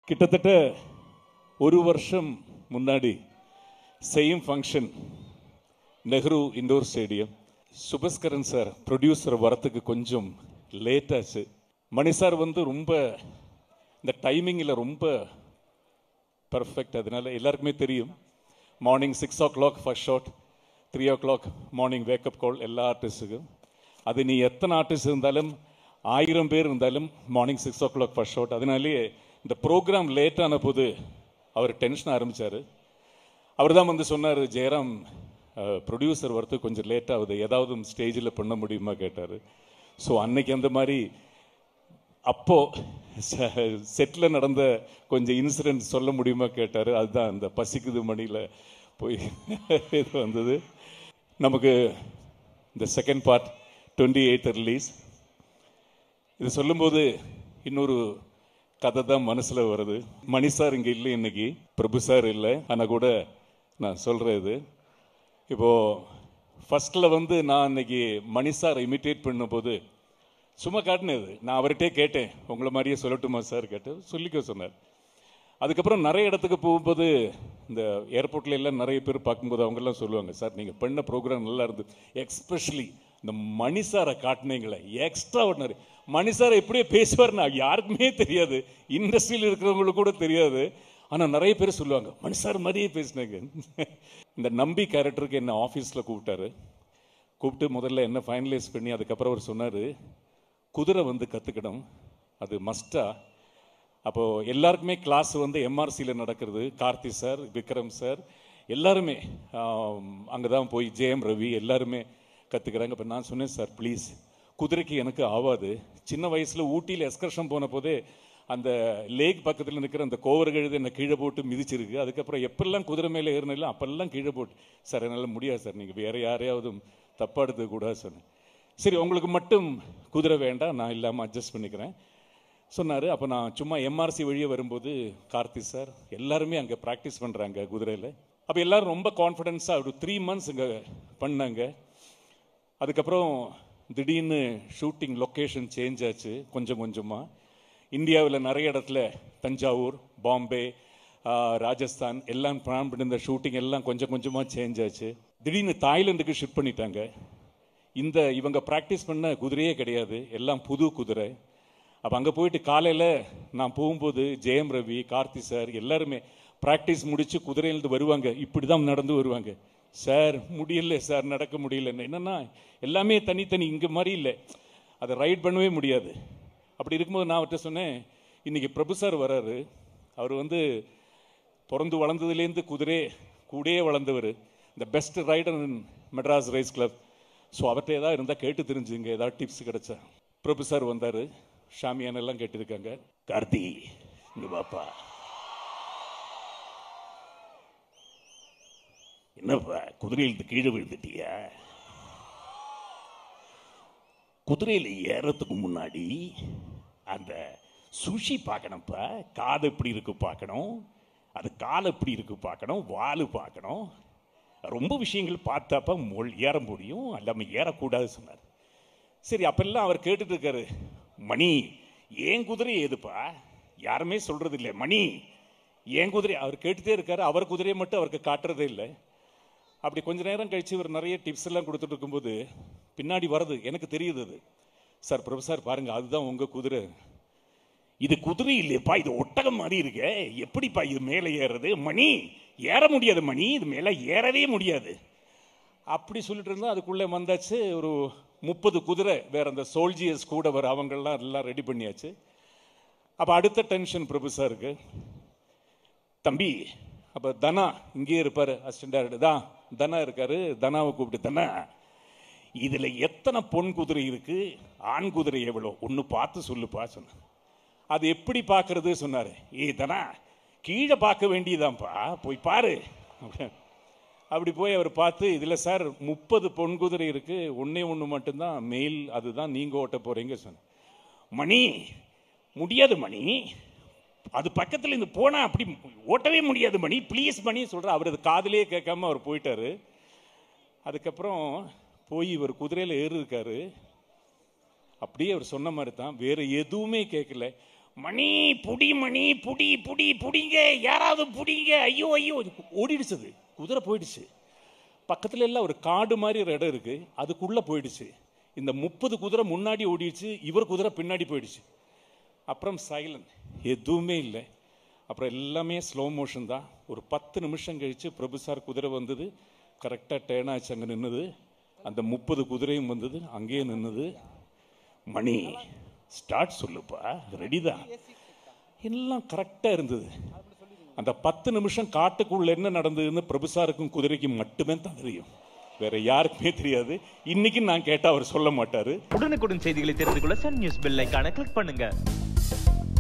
கிட்டத்தட்ட ஒரு வருஷம் முன்னாடி same function Nehru indoor stadium Subaskaran sir producer வரத்துக்கு கொஞ்சம் லேட் ஆச்சு மணி சார் வந்து ரொம்ப இந்த டைமிங்கில் ரொம்ப பர்ஃபெக்ட் அதனால எல்லாருக்குமே தெரியும் morning six o'clock first shot three o'clock morning wake up call எல்லா ஆர்டிஸ்ட்டுக்கும் அது நீ எத்தனை ஆர்டிஸ்ட் இருந்தாலும் ஆயிரம் பேர் இருந்தாலும் morning six o'clock first shot அதனாலேயே இந்த ப்ரோக்ராம் லேட் ஆன போது அவர் டென்ஷன் ஆரம்பிச்சார் அவர் தான் வந்து சொன்னார் ஜெயராம் ப்ரொடியூசர் வரது கொஞ்சம் லேட் ஆகுது ஏதாவது ஸ்டேஜில் பண்ண முடியுமா கேட்டார் ஸோ அன்னைக்கு அந்த மாதிரி அப்போ செட்டில் நடந்த கொஞ்சம் இன்சிடென்ட் சொல்ல முடியுமா கேட்டார் அதுதான் அந்த பசிக்குது மணியில் போய் இது வந்தது நமக்கு இந்த second part twenty eight release இது சொல்லும்போது இன்னொரு கதை தான் மனசில் வருது மணி சார் இங்கே இல்லை இன்னைக்கு பிரபு சார் இல்லை ஆனால் கூட நான் சொல்கிறேன் இது இப்போது ஃபஸ்ட்டில் வந்து நான் இன்னைக்கு மணி சார் இமிட்டேட் பண்ணும்போது சும்மா காட்டினது நான் அவர்கிட்டே கேட்டேன் உங்களை மாதிரியே சொல்லட்டுமா சார் கேட்டு சொல்லிக்க சொன்னார் அதுக்கப்புறம் நிறைய இடத்துக்கு போகும்போது இந்த ஏர்போர்ட்ல எல்லாம் நிறைய பேர் பார்க்கும்போது அவங்கெல்லாம் சொல்லுவாங்க சார் நீங்கள் பண்ண ப்ரோக்ராம் நல்லா இருந்து எக்ஸ்பெஷலி இந்த மணி சாரை காட்டினீங்களே எக்ஸ்ட்ரா ஒன்று மணி சார் எப்படியே பேசுவார்னா யாருக்குமே தெரியாது இண்டஸ்ட்ரியில் இருக்கிறவங்களுக்கு கூட தெரியாது ஆனால் நிறைய பேர் சொல்லுவாங்க மணி சார் மாதிரியே பேசினாங்க இந்த நம்பி கேரக்டருக்கு என்ன ஆஃபீஸில் கூப்பிட்டாரு கூப்பிட்டு முதல்ல என்ன ஃபைனலைஸ் பண்ணி அதுக்கப்புறம் அவர் சொன்னார் குதிரை வந்து கற்றுக்கணும் அது மஸ்டா அப்போது எல்லாருக்குமே கிளாஸ் வந்து எம்ஆர்சியில் நடக்கிறது கார்த்தி சார் விக்ரம் சார் எல்லாருமே அங்கே தான் போய் ஜெயம் ரவி எல்லாருமே கற்றுக்கிறாங்க இப்போ நான் சொன்னேன் சார் ப்ளீஸ் குதிரைக்கு எனக்கு ஆவாது சின்ன வயசில் ஊட்டியில் எஸ்கர்ஷன் போன போதே அந்த லேக் பக்கத்தில் நிற்கிற அந்த கோவர் கழுது என்னை கீழே போட்டு மிதிச்சிருக்கு அதுக்கப்புறம் எப்பெல்லாம் குதிரை மேலே ஏறினாலும் அப்பெல்லாம் கீழே போட்டு சார் என்னால் முடியாது சார் நீங்கள் வேறு யாரையாவது தப்பாக எடுத்துக்க கூடாது சொன்னேன் சரி உங்களுக்கு மட்டும் குதிரை வேண்டாம் நான் இல்லாமல் அட்ஜஸ்ட் பண்ணிக்கிறேன் சொன்னார் அப்போ நான் சும்மா எம்ஆர்சி வழியே வரும்போது கார்த்தி சார் எல்லாருமே அங்கே ப்ராக்டிஸ் பண்ணுறாங்க குதிரையில் அப்போ எல்லாரும் ரொம்ப கான்ஃபிடென்ஸாக ஒரு த்ரீ மந்த்ஸ் இங்கே பண்ணாங்க அதுக்கப்புறம் திடீர்னு ஷூட்டிங் லொக்கேஷன் சேஞ்ச் ஆச்சு கொஞ்சம் கொஞ்சமாக இந்தியாவில் நிறைய இடத்துல தஞ்சாவூர் பாம்பே ராஜஸ்தான் எல்லாம் பிளான் பண்ணியிருந்த ஷூட்டிங் எல்லாம் கொஞ்சம் கொஞ்சமாக சேஞ்ச் ஆச்சு திடீர்னு தாய்லாந்துக்கு ஷிஃப்ட் பண்ணிட்டாங்க இந்த இவங்க ப்ராக்டிஸ் பண்ண குதிரையே கிடையாது எல்லாம் புது குதிரை அப்போ அங்கே போயிட்டு காலையில் நான் போகும்போது ஜெயம் ரவி கார்த்தி சார் எல்லாருமே ப்ராக்டிஸ் முடித்து குதிரையிலேருந்து வருவாங்க இப்படி தான் நடந்து வருவாங்க சார் முடியல சார் நடக்க முடியல என்னென்னா எல்லாமே தனித்தனி இங்கே மாதிரி இல்லை அதை ரைட் பண்ணவே முடியாது அப்படி இருக்கும்போது நான் அவர்கிட்ட சொன்னேன் இன்றைக்கி பிரபு சார் வராரு அவர் வந்து பிறந்து வளர்ந்ததுலேருந்து குதிரை கூடயே வளர்ந்தவர் இந்த best rider in Madras race club so அவர்கிட்ட ஏதாவது இருந்தால் கேட்டு தெரிஞ்சுங்க ஏதாவது டிப்ஸ் கிடைச்சா பிரபு சார் வந்தார் ஷாமியானெல்லாம் கேட்டிருக்காங்க கார்த்தி இங்க பாப்பா என்னப்பா குதிரையில் கீழே விழுந்துட்டியா குதிரையில் ஏறத்துக்கு முன்னாடி அந்த சுஷி பார்க்கணும்ப்பா காது எப்படி இருக்கு பார்க்கணும் அது கால் எப்படி இருக்கு பார்க்கணும் வால் பார்க்கணும் ரொம்ப விஷயங்கள் பார்த்தாப்பா மொழ் ஏற முடியும் எல்லாமே ஏறக்கூடாது சொன்னார் சரி அப்பெல்லாம் அவர் கேட்டுட்டு இருக்காரு மணி ஏன் குதிரை ஏதுப்பா யாருமே சொல்றது இல்லை மணி ஏன் குதிரை அவர் கேட்டுட்டே இருக்காரு அவர் குதிரையை மட்டும் அவருக்கு காட்டுறதே இல்லை அப்படி கொஞ்ச நேரம் கழிச்சு இவர் நிறைய டிப்ஸ் எல்லாம் கொடுத்துட்டு இருக்கும்போது பின்னாடி வருது எனக்கு தெரியுது அது சார் ப்ரொஃபஸர் பாருங்க அதுதான் உங்க குதிரை இது குதிரை இல்லையப்பா இது ஒட்டகம் மாதிரி இருக்கே எப்படிப்பா இது மேலே ஏறுறது மணி ஏற முடியாது மணி இது மேலே ஏறவே முடியாது அப்படி சொல்லிட்டு இருந்தா அதுக்குள்ளே வந்தாச்சு ஒரு முப்பது குதிரை வேற அந்த சோல்ஜியர்ஸ் கூட வர அவங்கெல்லாம் எல்லாம் ரெடி பண்ணியாச்சு அப்போ அடுத்த டென்ஷன் பிரபு சாருக்கு தம்பி அப்போ தனா இங்கேயே இருப்பார் அசிஸ்டன்ட் தான் தனா இருக்காரு தனாவை கூப்பிட்டு தனா இதில் எத்தனை பொன் குதிரை இருக்கு ஆண் குதிரை எவ்வளோ ஒன்று பார்த்து சொல்லுப்பா சொன்ன அது எப்படி பார்க்கறது சொன்னார் ஏ தனா கீழே பார்க்க வேண்டியதான்ப்பா போய் பாரு அப்படி போய் அவர் பார்த்து இதில் சார் முப்பது பொன் குதிரை இருக்கு ஒன்றே ஒன்று மட்டும்தான் மெயில் அதுதான் நீங்கள் ஓட்ட போறீங்க சொன்ன மணி முடியாது மணி அது பக்கத்தில் இருந்து போனா அப்படி ஓட்டவே முடியாது மணி ப்ளீஸ் மணி சொல்ற அவர் அது காதலே கேட்காம அவர் போயிட்டாரு அதுக்கப்புறம் போய் இவர் குதிரையில் ஏறிருக்காரு அப்படியே அவர் சொன்ன மாதிரி தான் வேற எதுவுமே கேட்கல மணி புடி மணி புடி புடி புடிங்க யாராவது புடிங்க ஐயோ ஐயோ ஓடிடுச்சு அது குதிரை போயிடுச்சு பக்கத்துல எல்லாம் ஒரு காடு மாதிரி ஒரு இடம் இருக்கு அதுக்குள்ள போயிடுச்சு இந்த முப்பது குதிரை முன்னாடி ஓடிடுச்சு இவர் குதிரை பின்னாடி போயிடுச்சு அப்புறம் சைலண்ட் எதுவுமே இல்லை அப்புறம் எல்லாமே ஸ்லோ மோஷன் தான் ஒரு பத்து நிமிஷம் கழிச்சு பிரபு சார் குதிரை வந்தது கரெக்டாக டேர்ன் ஆச்சு அங்கே நின்னுது அந்த முப்பது குதிரையும் வந்தது அங்கேயே நின்னுது மணி ஸ்டார்ட் சொல்லுப்பா ரெடி தான் எல்லாம் கரெக்டாக இருந்தது அந்த பத்து நிமிஷம் காட்டுக்குள்ள என்ன நடந்ததுன்னு பிரபுசாருக்கும் குதிரைக்கும் மட்டுமே தான் தெரியும் வேற யாருக்குமே தெரியாது இன்னைக்கு நான் கேட்டா அவர் சொல்ல மாட்டாரு உடனுக்குடன் செய்திகளை தெரிந்து கொள்ள சன் நியூஸ் பெல் ஐகானை கிளிக் பண்ணுங்க